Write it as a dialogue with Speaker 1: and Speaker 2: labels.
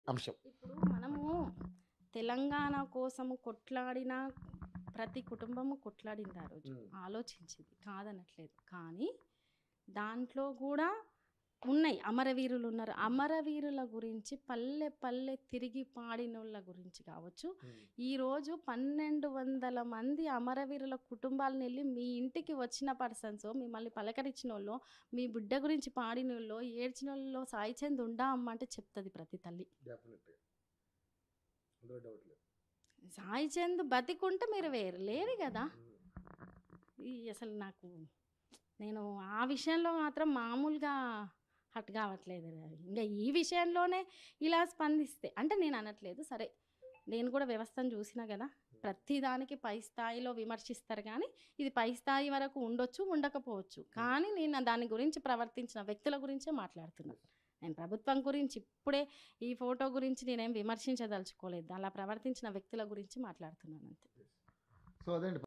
Speaker 1: అంశం
Speaker 2: ఇప్పుడు మనము తెలంగాణ కోసము కొట్లాడిన ప్రతి కుటుంబము కొట్లాడింది ఆ రోజు
Speaker 1: మ్మ్.
Speaker 2: ఆలోచించింది కాదనట్లేదు కానీ దాంట్లో కూడా ఉన్నాయి అమరవీరులు ఉన్నారు అమరవీరుల గురించి పల్లె పల్లె తిరిగి పాడినోళ్ళ గురించి కావచ్చు ఈరోజు పన్నెండు వందల మంది అమరవీరుల కుటుంబాలను వెళ్ళి మీ ఇంటికి వచ్చిన పర్సన్స్ మిమ్మల్ని పలకరించిన వాళ్ళు మీ బిడ్డ గురించి పాడిన వాళ్ళు ఏడ్చిన వాళ్ళు సాయి చంద్ ఉండా అమ్మ అంటే చెప్తుంది ప్రతి తల్లి
Speaker 1: డెఫినెట్గా అందులో డౌట్ లేదు
Speaker 2: సాయి చంద్ బతికుంటే మీరు వేరు లేరు కదా ఈ అసలు నాకు నేను ఆ విషయంలో మాత్రం మామూలుగా హట్ కావట్లేదు ఇంకా ఈ విషయంలోనే ఇలా స్పందిస్తే అంటే నేను అనట్లేదు సరే నేను కూడా వ్యవస్థను చూసినా కదా ప్రతి దానికి పై స్థాయిలో విమర్శిస్తారు కానీ ఇది పై స్థాయి వరకు ఉండొచ్చు ఉండకపోవచ్చు కానీ నేను దాని గురించి ప్రవర్తించిన వ్యక్తుల గురించే మాట్లాడుతున్నాను నేను ప్రభుత్వం గురించి ఇప్పుడే ఈ ఫోటో గురించి నేనేం విమర్శించదలుచుకోలేదు అలా ప్రవర్తించిన వ్యక్తుల గురించి మాట్లాడుతున్నాను అంతే
Speaker 1: సో అదండి